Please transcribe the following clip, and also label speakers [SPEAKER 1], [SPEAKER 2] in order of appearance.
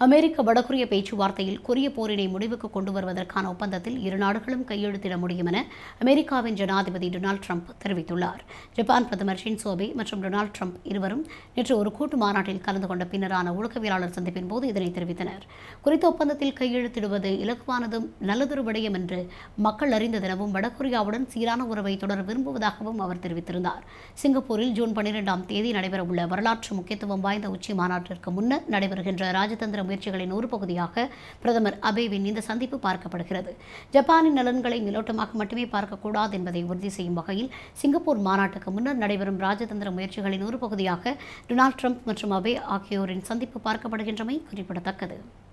[SPEAKER 1] அமெரிக்க வடகொரிய பேச்சுவார்த்தையில் கொரிய போரினை முடிவுக்கு கொண்டு வருவதற்கான ஒப்பந்தத்தில் இரு நாடுகளும் கையெழுத்திட முடியும் என அமெரிக்காவின் ஜனாதிபதி டொனால்ட் ட்ரம்ப் தெரிவித்துள்ளார் ஜப்பான் பிரதமர் ஷின்சோ அபே மற்றும் டொனால்ட் ட்ரம்ப் இருவரும் நேற்று ஒரு கூட்டு மாநாட்டில் கலந்து கொண்ட பின்னரான ஊடகவியலாளர் சந்திப்பின் போது இதனை தெரிவித்தனர் குறித்த ஒப்பந்தத்தில் கையெழுத்திடுவது இலகுவானதும் நல்லதொரு விடயம் என்று மக்கள் அறிந்ததெனவும் வடகொரியாவுடன் சீரான உறவை தொடர விரும்புவதாகவும் அவர் தெரிவித்திருந்தார் சிங்கப்பூரில் ஜூன் பன்னிரெண்டாம் தேதி நடைபெறவுள்ள வரலாற்று முக்கியத்துவம் வாய்ந்த உச்சி மாநாட்டிற்கு முன்னர் நடைபெறுகின்ற ராஜதந்திர முயற்சிகளின் ஒரு பகுதியாக பிரதமர் அபேவின் இந்த சந்திப்பு பார்க்கப்படுகிறது ஜப்பானின் நலன்களை மேலோட்டமாக மட்டுமே பார்க்கக்கூடாது என்பதை உறுதி செய்யும் வகையில் சிங்கப்பூர் மாநாட்டுக்கு முன்னர் நடைபெறும் ராஜதந்திர முயற்சிகளின் ஒரு பகுதியாக டொனால்ட் ட்ரம்ப் மற்றும் அபே ஆகியோரின் சந்திப்பு பார்க்கப்படுகின்றமை குறிப்பிடத்தக்கது